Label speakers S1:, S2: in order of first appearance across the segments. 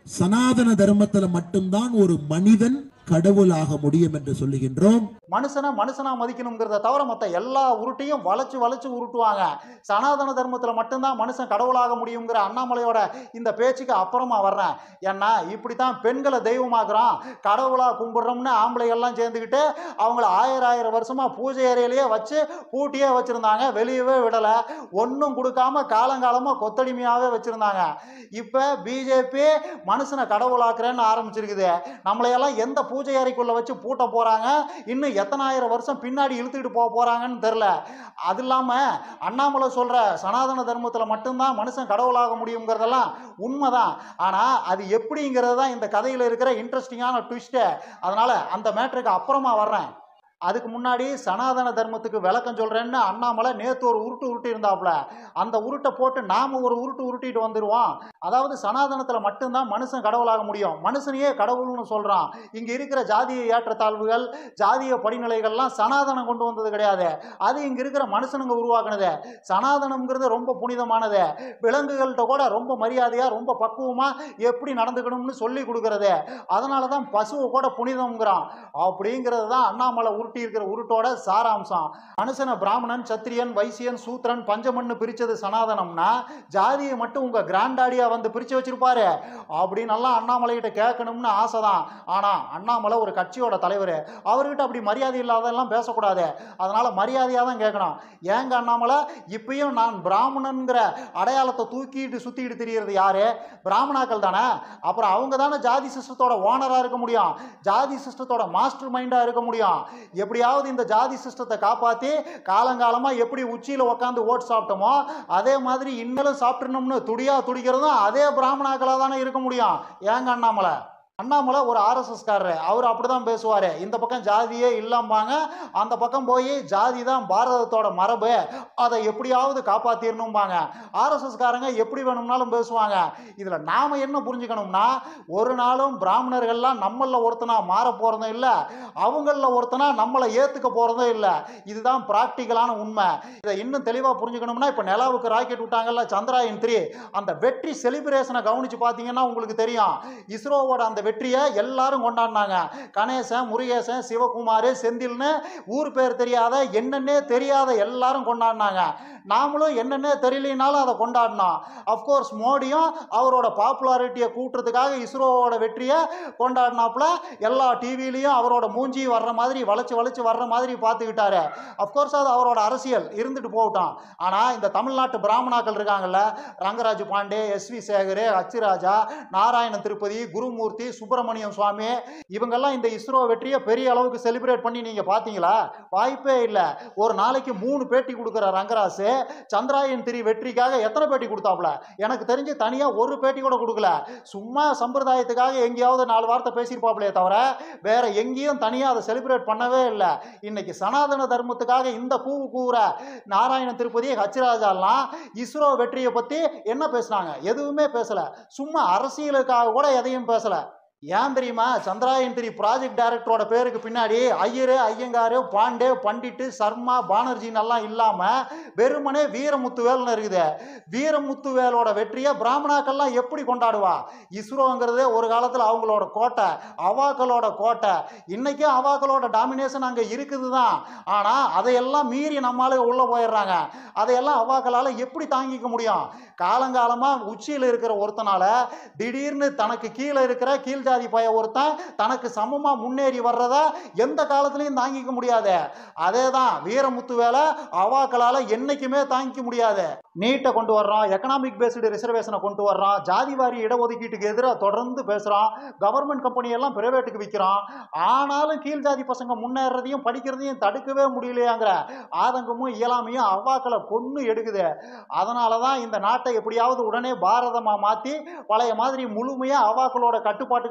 S1: சனாதன தர்மத்துல மட்டும்தான் ஒரு மனிதன் கடவுளாக முடியும் என்று சொல்லுகின்றோம்
S2: மனுஷனை மனுஷனா மதிக்கணுங்கிறத தவிர மற்ற எல்லா உருட்டையும் வளைச்சு வளைச்சு உருட்டுவாங்க சனாதன தர்மத்தில் மட்டும்தான் மனுஷன் கடவுளாக முடியுங்கிற அண்ணாமலையோட இந்த பேச்சுக்கு அப்புறமா வர்றேன் ஏன்னா இப்படி தான் பெண்களை தெய்வமாக்குறோம் கடவுளாக கும்பிடுறோம்னு ஆம்பளைகள்லாம் சேர்ந்துக்கிட்டு அவங்கள ஆயிரம் ஆயிரம் வருஷமா பூஜை அறையிலேயே வச்சு பூட்டியே வச்சுருந்தாங்க வெளியவே விடலை ஒன்றும் கொடுக்காம காலங்காலமாக கொத்தடிமையாகவே வச்சுருந்தாங்க இப்போ பிஜேபி மனுஷனை கடவுளாக்குறேன்னு ஆரம்பிச்சிருக்குது நம்மளையெல்லாம் எந்த பூஜை அறைக்குள்ளே வச்சு பூட்ட போகிறாங்க இன்னும் எத்தனாயிரம் வருஷம் பின்னாடி இழுத்துக்கிட்டு போக போகிறாங்கன்னு தெரில அது இல்லாமல் அண்ணாமலை சொல்கிற சனாதன தர்மத்தில் மட்டும்தான் மனுஷன் கடவுளாக முடியுங்கிறதெல்லாம் உண்மைதான் ஆனால் அது எப்படிங்கிறது தான் இந்த கதையில் இருக்கிற இன்ட்ரெஸ்டிங்கான ட்விஸ்ட்டு அதனால் அந்த மேட்ருக்கு அப்புறமா வர்றேன் அதுக்கு முன்னாடி சனாதன தர்மத்துக்கு விளக்கம் சொல்கிறேன்னு அண்ணாமலை நேற்று ஒரு உருட்டு உருட்டி இருந்தாப்புல அந்த உருட்டை போட்டு நாம் ஒரு உருட்டு உருட்டிட்டு வந்துடுவோம் அதாவது சனாதனத்தில் மட்டும்தான் மனுஷன் கடவுளாக முடியும் மனுஷனையே கடவுள்னு சொல்கிறான் இங்கே இருக்கிற ஜாதிய ஏற்றத்தாழ்வுகள் ஜாதிய படிநிலைகள்லாம் சனாதனம் கொண்டு வந்தது கிடையாது அது இங்கே இருக்கிற மனுஷனுங்க உருவாக்குனது சனாதனம்ங்கிறது ரொம்ப புனிதமானது விலங்குகள்கிட்ட கூட ரொம்ப மரியாதையாக ரொம்ப பக்குவமாக எப்படி நடந்துக்கணும்னு சொல்லி கொடுக்கறது அதனால தான் பசுவை கூட புனிதம்ங்கிறான் அப்படிங்கிறது தான் அண்ணாமலை உருட்டி இருக்கிற உருட்டோட சாராம்சம் மனுஷனை பிராமணன் சத்திரியன் வைசியன் சூத்திரன் பஞ்சமன்னு பிரிச்சது சனாதனம்னா ஜாதியை மட்டும் உங்க கிராண்டாடியா வந்து பிரிச்சு வச்சிருப்பாரு அப்படின்னு எல்லாம் அண்ணாமலைகிட்ட கேட்கணும்னு ஆசை தான் ஆனா அண்ணாமலை ஒரு கட்சியோட தலைவர் அவர்கிட்ட அப்படி மரியாதை இல்லாதெல்லாம் பேசக்கூடாது அதனால மரியாதையா தான் கேட்கணும் ஏங்க அண்ணாமலை இப்பயும் நான் பிராமணன்கிற அடையாளத்தை தூக்கிட்டு சுத்திட்டு திரியிறது யாரு பிராமணாக்கள் தானே அப்புறம் அவங்க தானே ஜாதி சிஸ்டத்தோட ஓனரா இருக்க முடியும் ஜாதி சிஸ்டத்தோட மாஸ்டர் மைண்டா இருக்க முடியும் எப்படியாவது இந்த ஜாதி சிஸ்டத்தை காப்பாற்றி காலங்காலமாக எப்படி உச்சியில் உக்காந்து ஓட் சாப்பிட்டோமோ அதே மாதிரி இன்னலும் சாப்பிட்றணும்னு துடியா துடிக்கிறதும் அதே பிராமணாக்களாக தானே இருக்க முடியும் ஏங்க அண்ணாமலை அண்ணாமலை ஒரு ஆர்எஸ்எஸ்காரரு அவர் அப்படி தான் பேசுவார் இந்த பக்கம் ஜாதியே இல்லாம்பாங்க அந்த பக்கம் போய் ஜாதி தான் பாரதத்தோட மரபு அதை எப்படியாவது காப்பாற்றிடணும்பாங்க ஆர்எஸ்எஸ்காரங்க எப்படி வேணும்னாலும் பேசுவாங்க இதில் நாம் என்ன புரிஞ்சுக்கணும்னா ஒரு நாளும் பிராமணர்கள்லாம் நம்மளில் ஒருத்தனா மாற போகிறதும் இல்லை அவங்களில் ஒருத்தனா நம்மளை ஏற்றுக்க போகிறதும் இல்லை இதுதான் ப்ராக்டிக்கலான உண்மை இதை இன்னும் தெளிவாக புரிஞ்சுக்கணும்னா இப்போ நிலாவுக்கு ராக்கெட் விட்டாங்கல்ல சந்திராயன் த்ரீ அந்த வெற்றி செலிப்ரேஷனை கவனித்து பார்த்தீங்கன்னா உங்களுக்கு தெரியும் இஸ்ரோவோட அந்த வெற்றியை எல்லாரும் கொண்டாடினாங்க கணேசன் முருகேசன் சிவகுமார் செந்தில்னு ஊர் பேர் தெரியாத என்னன்னே தெரியாத எல்லாரும் கொண்டாடினாங்க நாமளும் என்னன்னே தெரியலனாலும் அதை கொண்டாடினோம் அஃப்கோர்ஸ் மோடியும் அவரோட பாப்புலாரிட்டியை கூட்டுறதுக்காக இஸ்ரோவோட வெற்றியை கொண்டாடினாப்புல எல்லா டிவிலையும் அவரோட மூஞ்சி வர்ற மாதிரி வளைச்சு வளைச்சு வர்ற மாதிரி பார்த்துக்கிட்டாரு அஃப்கோர்ஸ் அது அவரோட அரசியல் இருந்துட்டு போகட்டும் ஆனால் இந்த தமிழ்நாட்டு பிராமணாக்கள் இருக்காங்கல்ல ரங்கராஜ் பாண்டே எஸ் வி சேகர் அச்சுராஜா நாராயண திருப்பதி குருமூர்த்தி சுப்பிரமணியம் சுவாமி இவங்கெல்லாம் இந்த இஸ்ரோ வெற்றியை பெரிய அளவுக்கு செலிப்ரேட் பண்ணி நீங்கள் பார்த்தீங்களா வாய்ப்பே இல்லை ஒரு நாளைக்கு மூணு பேட்டி கொடுக்குற ரங்கராசு சந்திராயன் த்ரீ வெற்றிக்காக எத்தனை பேட்டி கொடுத்தாப்புல எனக்கு தெரிஞ்சு தனியாக ஒரு பேட்டி கூட கொடுக்கல சும்மா சம்பிரதாயத்துக்காக எங்கேயாவது நாலு வார்த்தை பேசியிருப்பாப்லையே தவிர வேற எங்கேயும் தனியாக அதை செலிப்ரேட் பண்ணவே இல்லை இன்னைக்கு சனாதன தர்மத்துக்காக இந்த கூவு கூற நாராயண திருப்பதி ஹச்ராஜாலாம் இஸ்ரோ வெற்றியை பற்றி என்ன பேசுனாங்க எதுவுமே பேசலை சும்மா அரசியலுக்காக கூட எதையும் பேசலை ஏன் தெரியுமா சந்திராயன் த்ரீ ப்ராஜெக்ட் டைரக்டரோட பேருக்கு பின்னாடி ஐயரு ஐயங்காரு பாண்டே பண்டிட்டு சர்மா பானர்ஜின்னு எல்லாம் இல்லாமல் வெறுமனே வீரமுத்துவேல்னு இருக்குது வீரமுத்துவேலோட வெற்றியை பிராமணாக்கள்லாம் எப்படி கொண்டாடுவா இஸ்ரோங்கிறது ஒரு காலத்தில் அவங்களோட கோட்டை அவாக்களோட கோட்டை இன்னைக்கும் அவாக்களோட டாமினேஷன் அங்கே இருக்குது தான் ஆனால் அதையெல்லாம் மீறி நம்மளால உள்ளே போயிடுறாங்க அதையெல்லாம் அவாக்களால் எப்படி தாங்கிக்க முடியும் காலங்காலமாக உச்சியில் இருக்கிற ஒருத்தனால திடீர்னு தனக்கு கீழே இருக்கிற கீழ் ஜாதி பய ஒருத்தன் தனக்கு சமமாக முன்னேறி வர்றத எந்த காலத்துலையும் தாங்கிக்க முடியாது அதே தான் வீரமுத்து வேலை அவாக்களால் என்னைக்குமே தாங்கிக்க முடியாது நீட்டை கொண்டு வர்றோம் எக்கனாமிக் பேஸ்டு ரிசர்வேஷனை கொண்டு வர்றோம் ஜாதிவாரி இடஒதுக்கீட்டுக்கு எதிராக தொடர்ந்து பேசுகிறோம் கவர்மெண்ட் கம்பெனியெல்லாம் பிரைவேட்டுக்கு விற்கிறோம் ஆனாலும் கீழ் ஜாதி பசங்க முன்னேறதையும் படிக்கிறதையும் தடுக்கவே முடியலையாங்கிற ஆதங்கமும் இயலாமையும் அவ்வாக்களை கொன்று எடுக்குது அதனால தான் இந்த நாட்டை எப்படியாவது உடனே பாரதமாக மாற்றி பழைய மாதிரி முழுமையாக அவாக்களோட கட்டுப்பாட்டுக்கு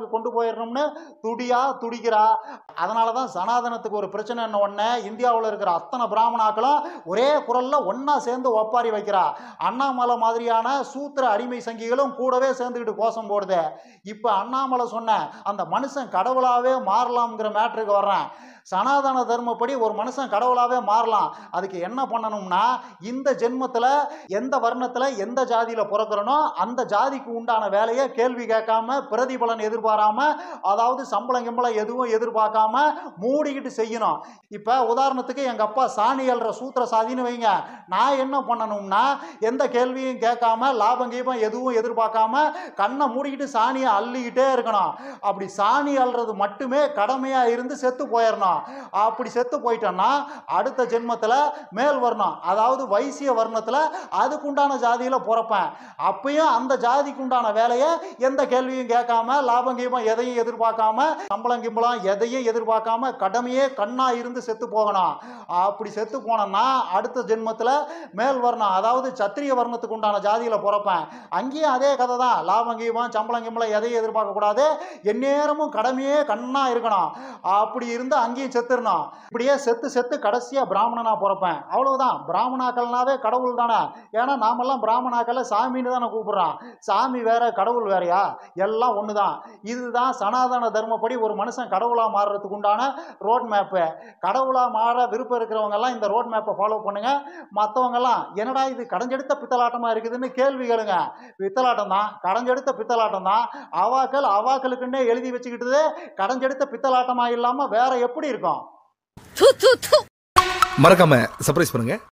S2: மேட்டருக்கு கொண்டு போயிடணும்னு துடியா துடிக்கிறா அதனால தான் சனாதனத்துக்கு ஒரு பிரச்சனை என்ன ஒன்று இந்தியாவில் இருக்கிற அத்தனை பிராமணாக்களும் ஒரே குரல்ல ஒண்ணா சேர்ந்து ஒப்பாரி வைக்கிறா அண்ணாமலை மாதிரியான சூத்திர அடிமை சங்கிகளும் கூடவே சேர்ந்துக்கிட்டு கோஷம் போடுது இப்போ அண்ணாமலை சொன்ன அந்த மனுஷன் கடவுளாவே மாறலாம்ங்கிற மேட்டருக்கு வர்றேன் சனாதன தர்மப்படி ஒரு மனுஷன் கடவுளாவே மாறலாம் அதுக்கு என்ன பண்ணணும்னா இந்த ஜென்மத்தில் எந்த வர்ணத்தில் எந்த ஜாதியில் பிறக்கிறனோ அந்த ஜாதிக்கு உண்டான வேலையை கேள்வி கேட்காம பிரதிபலன் எதிர்பாராம அதாவது சம்பளம் கிம்பளம் எதுவும் எதிர்பார்க்காம மூடிக்கிட்டு செய்யணும் இப்போ உதாரணத்துக்கு எங்கள் அப்பா சாணி அல்ற சூத்திர சாதின்னு வைங்க நான் என்ன பண்ணணும்னா எந்த கேள்வியும் கேட்காம லாபம் கீபம் எதுவும் எதிர்பார்க்காம கண்ணை மூடிக்கிட்டு சாணியை அள்ளிக்கிட்டே இருக்கணும் அப்படி சாணி அள்ளுறது மட்டுமே கடமையாக இருந்து செத்து போயிடணும் அப்படி செத்து போயிட்டோன்னா அடுத்த ஜென்மத்தில் மேல் வர்ணம் அதாவது வைசிய வர்ணத்தில் அதுக்குண்டான ஜாதியில் பிறப்பேன் அப்பயும் அந்த ஜாதிக்கு உண்டான வேலையை எந்த கேள்வியும் கேட்காம லாபம் கீபம் எதையும் எதிர்பார்க்காம சம்பளம் கிம்பளம் எதையும் எதிர்பார்க்காம கடமையே கண்ணா இருந்து செத்து போகணும் அப்படி செத்து போனோம்னா அடுத்த ஜென்மத்தில் மேல் வர்ணம் அதாவது சத்திரிய வர்ணத்துக்கு உண்டான ஜாதியில் பிறப்பேன் அங்கேயும் அதே கதை தான் லாபம் கீபம் சம்பளம் கிம்பளம் எதையும் எதிர்பார்க்கக்கூடாது எந்நேரமும் கடமையே கண்ணா இருக்கணும் அப்படி இருந்து அங்கேயும் செத்துடணும் இப்படியே செத்து செத்து கடைசியாக பிராமணனா பிறப்பேன் அவ்வளவுதான் பிராமணாக்கள்னாவே கடவுள் தானே ஏன்னா நாமெல்லாம் பிராமணாக்களை சாமின்னு தானே கூப்பிடுறோம் சாமி வேற கடவுள் வேறயா எல்லாம் ஒன்று தான் இதுதான் சனாதன தர்மப்படி ஒரு மனுஷன் கடவுளாக மாறுறதுக்கு உண்டான ரோட் மேப்பு கடவுளாக மாற விருப்பம் இருக்கிறவங்க எல்லாம் இந்த ரோட் மேப்பை ஃபாலோ பண்ணுங்க மற்றவங்கெல்லாம் என்னடா இது கடைஞ்செடுத்த பித்தலாட்டமாக இருக்குதுன்னு கேள்வி கேளுங்க பித்தலாட்டம் தான் கடைஞ்செடுத்த பித்தலாட்டம் தான் அவாக்கள் அவாக்களுக்குன்னே எழுதி வச்சுக்கிட்டு கடைஞ்செடுத்த பித்தலாட்டமாக இல்லாமல் வேற எப்படி இருக்கும்
S3: மறக்காம சர்ப்ரைஸ் பண்ணுங்க